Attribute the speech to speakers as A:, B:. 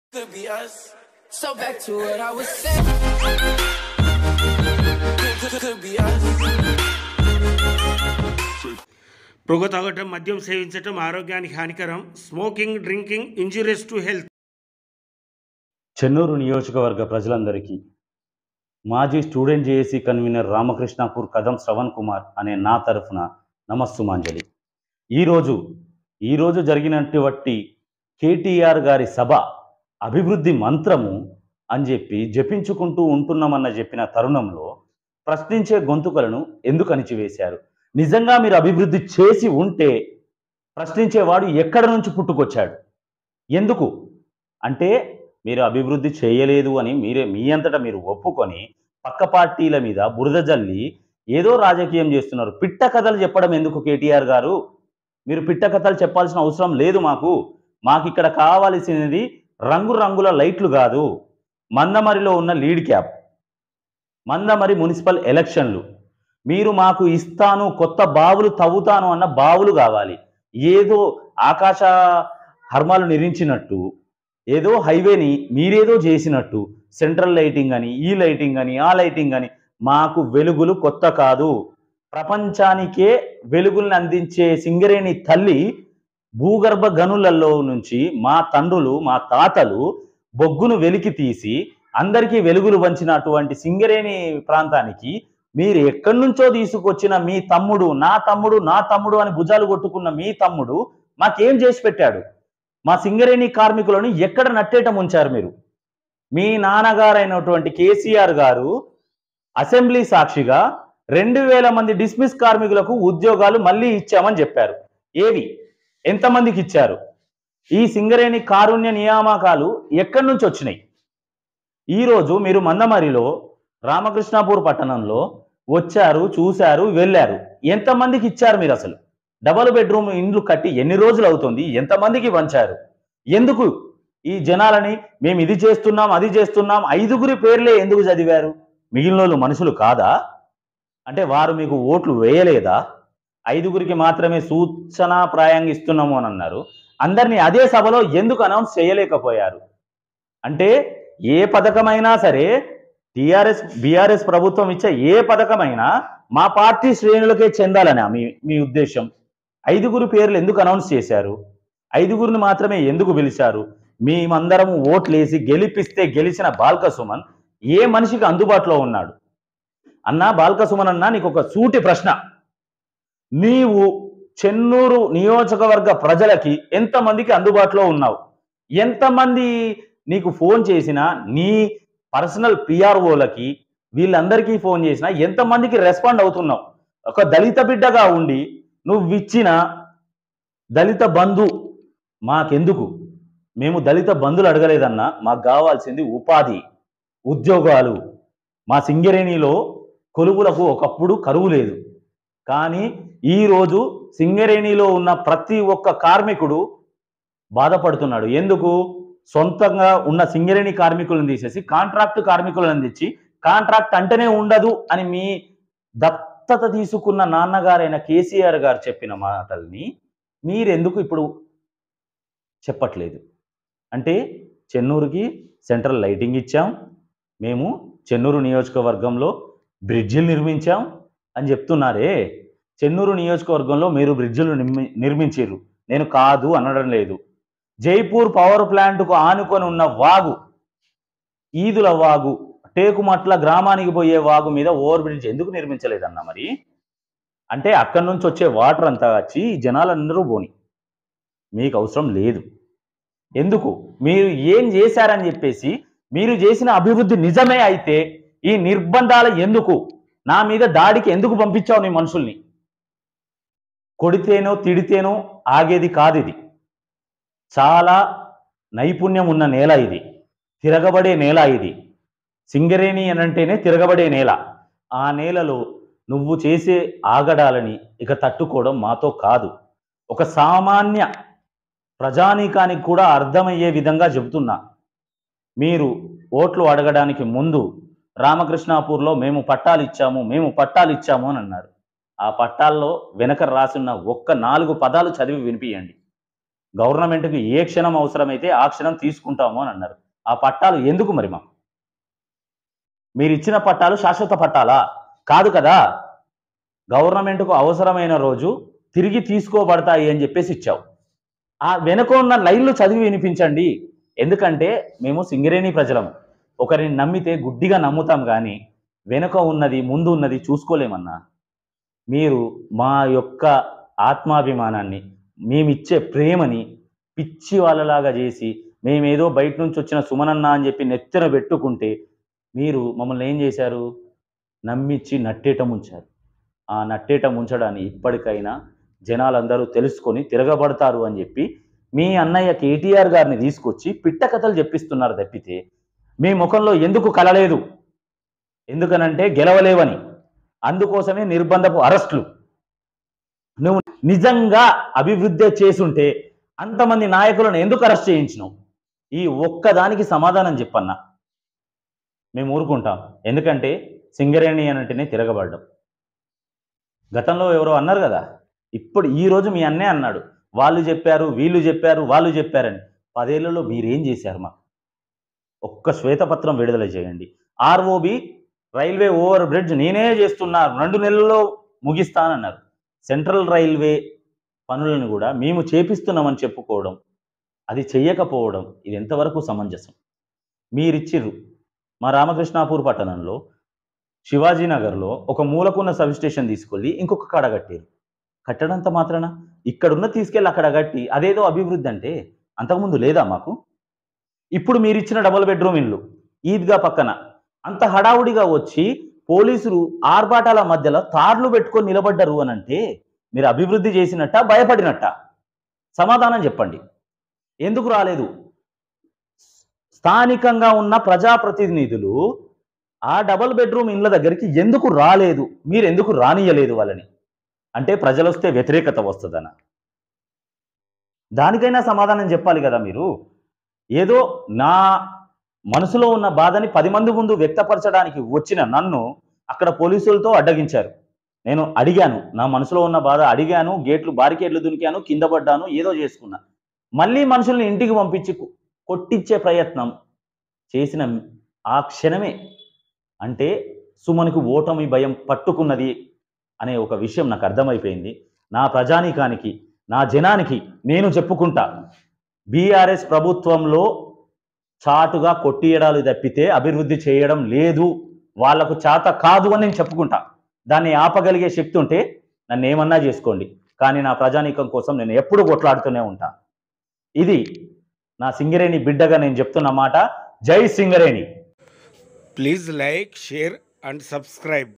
A: could be us. So back to what I was saying. Could, could, could be us.
B: పొగ తాగటం మద్యం సేవించటం ఆరోగ్యానికి హానికరం smoking drinking injurious to health
C: Chennur నియోజకవర్గ ప్రజలందరికీ మాజీ స్టూడెంట్ జేఏసీ కన్వీనర్ రామకృష్ణాపూర్ కదం శ్రవణ్ కుమార్ అనే నా తరఫున నమస్సుమాంజలి ఈరోజు ఈరోజు జరిగినటువంటి కేటీఆర్ గారి సభ అభివృద్ధి మంత్రము అని చెప్పి జపించుకుంటూ ఉంటున్నామన్న చెప్పిన తరుణంలో ప్రశ్నించే గొంతుకలను ఎందుకు అణిచివేశారు నిజంగా మీరు అభివృద్ధి చేసి ఉంటే ప్రశ్నించేవాడు ఎక్కడ నుంచి పుట్టుకొచ్చాడు ఎందుకు అంటే మీరు అభివృద్ధి చేయలేదు అని మీరే మీ అంతటా మీరు ఒప్పుకొని పక్క పార్టీల మీద బురద జల్లి ఏదో రాజకీయం చేస్తున్నారు పిట్ట కథలు చెప్పడం ఎందుకు కేటీఆర్ గారు మీరు పిట్ట కథలు చెప్పాల్సిన అవసరం లేదు మాకు మాకు ఇక్కడ కావాల్సినది రంగురంగుల లైట్లు కాదు మందమరిలో ఉన్న లీడ్ క్యాప్ మందమరి మున్సిపల్ ఎలక్షన్లు మీరు మాకు ఇస్తాను కొత్త బావులు తవ్వుతాను అన్న బావులు కావాలి ఏదో ఆకాశ హర్మాలు నిర్మించినట్టు ఏదో హైవేని మీరేదో చేసినట్టు సెంట్రల్ లైటింగ్ అని ఈ లైటింగ్ అని ఆ లైటింగ్ అని మాకు వెలుగులు కొత్త కాదు ప్రపంచానికే వెలుగుల్ని అందించే సింగరేణి తల్లి భూగర్భ గనులలో నుంచి మా తండ్రులు మా తాతలు బొగ్గును వెలికి తీసి అందరికీ వెలుగులు వంచినటువంటి సింగరేణి ప్రాంతానికి మీరు ఎక్కడి నుంచో తీసుకొచ్చిన మీ తమ్ముడు నా తమ్ముడు నా తమ్ముడు అని భుజాలు కొట్టుకున్న మీ తమ్ముడు మాకేం చేసి పెట్టాడు మా సింగరేణి కార్మికులను ఎక్కడ నట్టేట ఉంచారు మీరు మీ నాన్నగారైనటువంటి కేసీఆర్ గారు అసెంబ్లీ సాక్షిగా రెండు వేల మంది డిస్మిస్ కార్మికులకు ఉద్యోగాలు మళ్ళీ ఇచ్చామని చెప్పారు ఏవి ఎంతమందికి ఇచ్చారు ఈ సింగరేణి కారుణ్య నియామకాలు ఎక్కడి నుంచి వచ్చినాయి ఈరోజు మీరు మందమరిలో రామకృష్ణాపూర్ పట్టణంలో వచ్చారు చూశారు వెళ్ళారు ఎంతమందికి ఇచ్చారు మీరు అసలు డబల్ బెడ్రూమ్ ఇండ్లు కట్టి ఎన్ని రోజులు అవుతుంది ఎంతమందికి వంచారు ఎందుకు ఈ జనాలని మేము ఇది చేస్తున్నాం అది చేస్తున్నాం ఐదుగురి పేర్లే ఎందుకు చదివారు మిగిలిన వాళ్ళు మనుషులు కాదా అంటే వారు మీకు ఓట్లు వేయలేదా ఐదుగురికి మాత్రమే సూచనాప్రాయంగా ఇస్తున్నాము అని అన్నారు అందరినీ అదే సభలో ఎందుకు అనౌన్స్ చేయలేకపోయారు అంటే ఏ పథకమైనా సరే టిఆర్ఎస్ బీఆర్ఎస్ ప్రభుత్వం ఇచ్చే ఏ పథకమైనా మా పార్టీ శ్రేణులకే చెందాలని మీ మీ ఉద్దేశం ఐదుగురు పేర్లు ఎందుకు అనౌన్స్ చేశారు ఐదుగురిని మాత్రమే ఎందుకు పిలిచారు మేమందరం ఓట్లేసి గెలిపిస్తే గెలిచిన బాల్క సుమన్ ఏ మనిషికి అందుబాటులో ఉన్నాడు అన్నా బాల్క సుమన్ అన్నా నీకు ఒక సూటి ప్రశ్న నీవు చెన్నూరు నియోజకవర్గ ప్రజలకి ఎంతమందికి అందుబాటులో ఉన్నావు ఎంతమంది నీకు ఫోన్ చేసినా నీ పర్సనల్ పిఆర్ఓలకి వీళ్ళందరికీ ఫోన్ చేసినా ఎంతమందికి రెస్పాండ్ అవుతున్నావు ఒక దళిత బిడ్డగా ఉండి నువ్వు ఇచ్చిన దళిత బంధు మాకెందుకు మేము దళిత బంధులు అడగలేదన్నా మాకు కావాల్సింది ఉపాధి ఉద్యోగాలు మా సింగరేణిలో కొలువులకు ఒకప్పుడు కరువు లేదు కానీ ఈరోజు సింగరేణిలో ఉన్న ప్రతి ఒక్క కార్మికుడు బాధపడుతున్నాడు ఎందుకు సొంతంగా ఉన్న సింగరేణి కార్మికులను తీసేసి కాంట్రాక్ట్ కార్మికులను తెచ్చి కాంట్రాక్ట్ అంటేనే ఉండదు అని మీ దత్తత తీసుకున్న నాన్నగారైన కేసీఆర్ గారు చెప్పిన మాటల్ని మీరెందుకు ఇప్పుడు చెప్పట్లేదు అంటే చెన్నూరుకి సెంట్రల్ లైటింగ్ ఇచ్చాం మేము చెన్నూరు నియోజకవర్గంలో బ్రిడ్జిలు నిర్మించాం అని చెప్తున్నారే చెన్నూరు నియోజకవర్గంలో మీరు బ్రిడ్జిలు నిర్మి నిర్మించారు నేను కాదు అనడం లేదు జైపూర్ పవర్ ప్లాంట్కు ఆనుకొని ఉన్న వాగు ఈదుల వాగు టేకుమట్ల గ్రామానికి పోయే వాగు మీద ఓవర్ బ్రిడ్జ్ ఎందుకు నిర్మించలేదన్న మరి అంటే అక్కడి నుంచి వచ్చే వాటర్ అంతా వచ్చి ఈ జనాలందరూ పోని మీకు అవసరం లేదు ఎందుకు మీరు ఏం చేశారని చెప్పేసి మీరు చేసిన అభివృద్ధి నిజమే అయితే ఈ నిర్బంధాలు ఎందుకు నా మీద దాడికి ఎందుకు పంపించావు నీ మనుషుల్ని కొడితేనో తిడితేనో ఆగేది కాదు ఇది చాలా నైపుణ్యం ఉన్న నేల ఇది తిరగబడే నేల ఇది సింగరేణి అని అంటేనే తిరగబడే నేల ఆ నేలలో నువ్వు చేసే ఆగడాలని ఇక తట్టుకోవడం మాతో కాదు ఒక సామాన్య ప్రజానీకానికి కూడా అర్థమయ్యే విధంగా చెబుతున్నా మీరు ఓట్లు అడగడానికి ముందు రామకృష్ణాపూర్లో మేము పట్టాలు ఇచ్చాము మేము పట్టాలు ఇచ్చాము అని అన్నారు ఆ పట్టాల్లో వెనక రాసున్న ఒక్క నాలుగు పదాలు చదివి వినిపియండి గవర్నమెంట్కి ఏ క్షణం అవసరమైతే ఆ క్షణం తీసుకుంటాము అని అన్నారు ఆ పట్టాలు ఎందుకు మరి మాకు మీరు ఇచ్చిన పట్టాలు శాశ్వత పట్టాలా కాదు కదా గవర్నమెంట్కు అవసరమైన రోజు తిరిగి తీసుకోబడతాయి అని చెప్పేసి ఇచ్చావు ఆ వెనుక ఉన్న లైన్లు చదివి వినిపించండి ఎందుకంటే మేము సింగరేణి ప్రజలము ఒకరిని నమ్మితే గుడ్డిగా నమ్ముతాం కానీ వెనుక ఉన్నది ముందు ఉన్నది చూసుకోలేమన్నా మీరు మా యొక్క ఆత్మాభిమానాన్ని మేమిచ్చే ప్రేమని పిచ్చి వాళ్ళలాగా చేసి మేమేదో బయట నుంచి వచ్చిన సుమనన్న అని చెప్పి నెత్తిన పెట్టుకుంటే మీరు మమ్మల్ని ఏం చేశారు నమ్మిచ్చి నట్టేట ముంచారు ఆ నట్టేట ముంచడాన్ని ఇప్పటికైనా జనాలందరూ తెలుసుకొని తిరగబడతారు అని చెప్పి మీ అన్నయ్య కేటీఆర్ గారిని తీసుకొచ్చి పిట్ట కథలు చెప్పిస్తున్నారు తప్పితే మీ ముఖంలో ఎందుకు కలలేదు ఎందుకనంటే గెలవలేవని అందుకోసమే నిర్బంధపు అరెస్టులు నువ్వు నిజంగా అభివృద్ధి చేసుంటే అంతమంది నాయకులను ఎందుకు అరెస్ట్ చేయించినావు ఈ ఒక్కదానికి సమాధానం చెప్పన్నా మేము ఊరుకుంటాం ఎందుకంటే సింగరేణి అని అంటేనే తిరగబడ్డం గతంలో ఎవరో అన్నారు కదా ఇప్పుడు ఈ రోజు మీ అన్నే అన్నాడు వాళ్ళు చెప్పారు వీళ్ళు చెప్పారు వాళ్ళు చెప్పారని పదేళ్లలో మీరేం చేశారు మా ఒక్క శ్వేతపత్రం విడుదల చేయండి ఆర్ఓబి రైల్వే ఓవర్ బ్రిడ్జ్ నేనే చేస్తున్నా రెండు నెలల్లో ముగిస్తానన్నారు సెంట్రల్ రైల్వే పనులను కూడా మేము చేపిస్తున్నామని చెప్పుకోవడం అది చెయ్యకపోవడం ఇది ఎంతవరకు సమంజసం మీరిచ్చిర్రు మా రామకృష్ణాపూర్ పట్టణంలో శివాజీనగర్లో ఒక మూలకున్న సబ్ స్టేషన్ తీసుకెళ్ళి ఇంకొక కాడ కట్టారు కట్టడంత మాత్రాన ఇక్కడున్న తీసుకెళ్ళి అక్కడ కట్టి అదేదో అభివృద్ధి అంటే అంతకుముందు లేదా మాకు ఇప్పుడు మీరు ఇచ్చిన డబుల్ బెడ్రూమ్ ఇల్లు ఈద్గా పక్కన అంత హడావుడిగా వచ్చి పోలీసులు ఆర్భాటాల మధ్యలో తార్లు పెట్టుకొని నిలబడ్డరు అని అంటే మీరు అభివృద్ధి చేసినట్ట భయపడినట్ట సమాధానం చెప్పండి ఎందుకు రాలేదు స్థానికంగా ఉన్న ప్రజాప్రతినిధులు ఆ డబల్ బెడ్రూమ్ ఇండ్ల దగ్గరికి ఎందుకు రాలేదు మీరు ఎందుకు రానియలేదు వాళ్ళని అంటే ప్రజలు వస్తే వ్యతిరేకత వస్తుందన దానికైనా సమాధానం చెప్పాలి కదా మీరు ఏదో నా మనసులో ఉన్న బాధని పది మంది ముందు వ్యక్తపరచడానికి వచ్చిన నన్ను అక్కడ పోలీసులతో అడ్డగించారు నేను అడిగాను నా మనసులో ఉన్న బాధ అడిగాను గేట్లు బారికేట్లు దునికాను కింద పడ్డాను ఏదో చేసుకున్నా మళ్ళీ మనుషుల్ని ఇంటికి పంపించి కొ- కొట్టించే ప్రయత్నం చేసిన ఆ క్షణమే అంటే సుమన్కు ఓటమి భయం పట్టుకున్నది అనే ఒక విషయం నాకు అర్థమైపోయింది నా ప్రజానీకానికి నా జనానికి నేను చెప్పుకుంటా బీఆర్ఎస్ ప్రభుత్వంలో చాటుగా కొట్టియడాలు తప్పితే అభివృద్ధి చేయడం లేదు వాళ్లకు చేత కాదు అని నేను చెప్పుకుంటా దాన్ని ఆపగలిగే శక్తి ఉంటే నన్ను ఏమన్నా చేసుకోండి కానీ నా ప్రజానీకం కోసం నేను ఎప్పుడు కొట్లాడుతూనే ఉంటా ఇది నా సింగరేణి బిడ్డగా నేను చెప్తున్న మాట జై Singareni
B: please like share and subscribe